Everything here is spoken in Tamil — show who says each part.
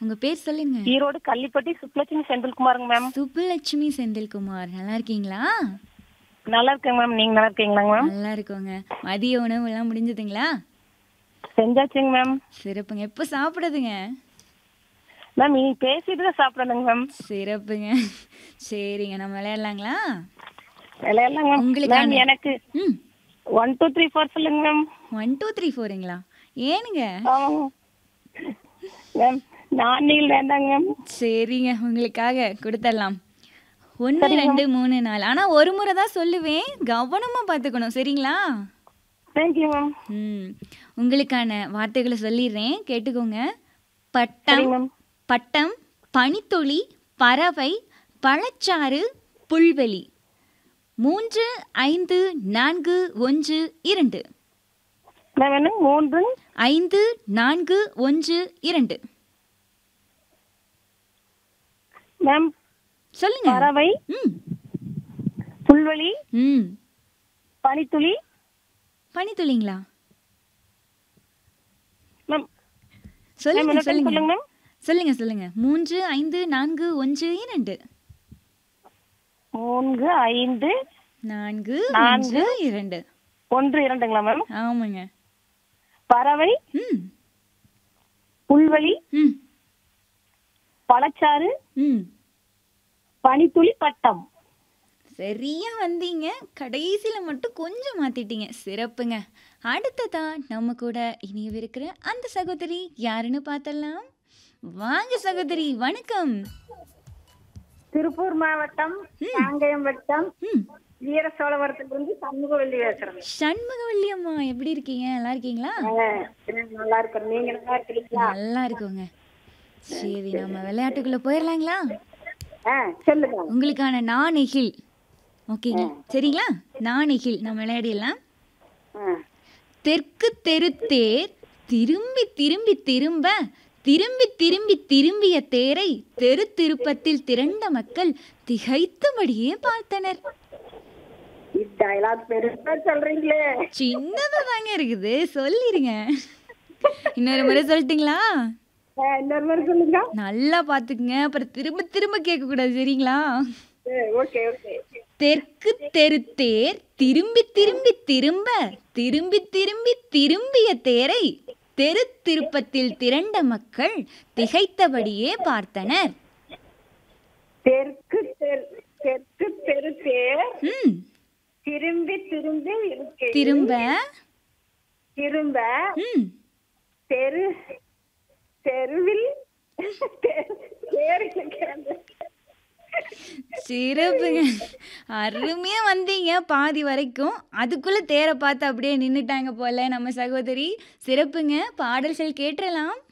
Speaker 1: உங்க பேர் சொல்லுங்க
Speaker 2: ஈரோடு கள்ளிப்பட்டி சுப்லட்சுமி செந்தில்குமாருங்க மேம்
Speaker 1: சுப்புலட்சுமி செந்தில்குமார் நல்லா இருக்கீங்களா
Speaker 2: நல்லா இருக்கேங்க மேம் நீங்க நல்லா இருக்கீங்களாங்க மேம்
Speaker 1: நல்லா இருக்கோங்க மதிய உணவு எல்லாம் முடிஞ்சதுங்களா
Speaker 2: செஞ்சாச்சுங்க மேம்
Speaker 1: சிறப்புங்க எப்போ சாப்பிடுறதுங்க
Speaker 2: மேம் நீ பேசிட்டு தான் சாப்பிடணுங்க மேம்
Speaker 1: சிறப்புங்க சரிங்க நம்ம விளையாடலாங்களா
Speaker 2: விளையாடலாங்க மேம்
Speaker 1: உங்களுக்கான-
Speaker 2: மேம் எனக்கு
Speaker 1: ம்
Speaker 2: ஒன் டூ த்ரீ ஃபோர் சொல்லுங்க மேம்
Speaker 1: ஒன் டூ த்ரீ ஃபோருங்களா ஏனுங்க
Speaker 2: ஆமாங்க மேம் நான் நீங்கள் வேண்டாங்க மேம்
Speaker 1: சரிங்க உங்களுக்காக கொடுத்துடலாம் ஒன்று ரெண்டு மூணு நாலு ஆனால் ஒரு முறை தான் சொல்லுவேன் கவனமாக பார்த்துக்கணும் சரிங்களா
Speaker 2: தேங்க்யூ மேம்
Speaker 1: ம் உங்களுக்கான வார்த்தைகளை சொல்லிடுறேன் கேட்டுக்கோங்க பட்டம்
Speaker 2: சரிங்க மேம்
Speaker 1: பட்டம் பனித்துளி பறவை பழச்சாறு புல்வெளி மூன்று ஐந்து நான்கு ஒன்று இரண்டு
Speaker 2: மேம் என்ன மூன்று
Speaker 1: ஐந்து நான்கு ஒன்று இரண்டு
Speaker 2: மேம்
Speaker 1: சொல்லுங்க
Speaker 2: பறவை
Speaker 1: ம்
Speaker 2: புல்வெளி
Speaker 1: ம்
Speaker 2: பனித்துளி
Speaker 1: பனித்துளிங்களா
Speaker 2: மேம் மேம்
Speaker 1: சொல்லுங்க
Speaker 2: என்ன
Speaker 1: சொல்லுங்க
Speaker 2: சொல்லுங்க மேம்
Speaker 1: சொல்லுங்க சொல்லுங்க மூன்று ஐந்து நான்கு ஒன்று இரண்டு
Speaker 2: மூன்று ஐந்து
Speaker 1: நான்கு
Speaker 2: நான்கு.
Speaker 1: ஒன்று இரண்டு
Speaker 2: ஒன்று இரண்டுங்களா மேம்
Speaker 1: ஆமாங்க
Speaker 2: பறவை
Speaker 1: ம்
Speaker 2: புல்வெளி
Speaker 1: ம்
Speaker 2: பழச்சாறு
Speaker 1: ம்
Speaker 2: பனித்துளி பட்டம்
Speaker 1: சரியா வந்தீங்க கடைசியில மட்டும் கொஞ்சம் மாத்திட்டீங்க சிறப்புங்க அடுத்ததா நம்ம கூட இனியவிருக்கிற அந்த சகோதரி யாருன்னு பார்த்தலாம் வாங்க சகோதரி வணக்கம்
Speaker 3: திருப்பூர் மாவட்டம் காங்கயம் வட்டம்
Speaker 1: ம்
Speaker 3: வீர சோழவரத்திலிருந்து சண்முகவல்லி பேசுறேங்க
Speaker 1: சண்முகவல்லி அம்மா எப்படி இருக்கீங்க நல்லா இருக்கீங்களா
Speaker 3: நல்லா இருக்கிறேன் நீங்க நல்லா இருக்கிறீங்களா
Speaker 1: நல்லா இருக்கோங்க சரி நம்ம விளையாட்டுக்குள்ள போயிடலாங்களா
Speaker 3: ஆ சொல்லுங்க
Speaker 1: உங்களுக்கான நாணெகில் ஓகேங்க சரிங்களா நாணெகில் நம்ம விளையாடிடலாம்
Speaker 3: ஆ.
Speaker 1: தெற்கு தெரு தேர் திரும்பி திரும்பி திரும்ப திரும்பி திரும்பி திரும்பிய தேரை தெரு திருப்பத்தில் திரண்ட மக்கள் திகைத்தபடியே பார்த்தனர்
Speaker 3: டயலாக் பெருசா சொல்றீங்களே
Speaker 1: சின்னதா தாங்க இருக்குது சொல்லிருங்க இன்னொரு முறை சொல்லிட்டீங்களா
Speaker 3: ஆ, இன்னொரு முறை சொல்லுங்க
Speaker 1: நல்லா பார்த்துக்குங்க அப்புறம் திரும்ப திரும்ப கேட்கக்கூடாது சரிங்களா
Speaker 3: ஓகே ஓகே
Speaker 1: தெற்கு தெரு தேர் திரும்பி திரும்பி திரும்ப திரும்பி திரும்பி திரும்பிய தேரை தெரு திருப்பத்தில் திரண்ட மக்கள் திகைத்தபடியே பார்த்தனர்
Speaker 3: தெற்கு தெரு தெற்கு தெரு தேர்
Speaker 1: ம்
Speaker 3: திரும்பி திரும்பி இருக்கு
Speaker 1: திரும்ப
Speaker 3: திரும்ப
Speaker 1: ம்
Speaker 3: தெரு தெருவில் தெரு- தேர் இருக்கிறது.
Speaker 1: சிறப்புங்க அருமையா வந்தீங்க பாதி வரைக்கும் அதுக்குள்ள தேரை பார்த்து அப்படியே நின்னுட்டாங்க போல நம்ம சகோதரி சிறப்புங்க பாடல்கள் கேட்டுறலாம்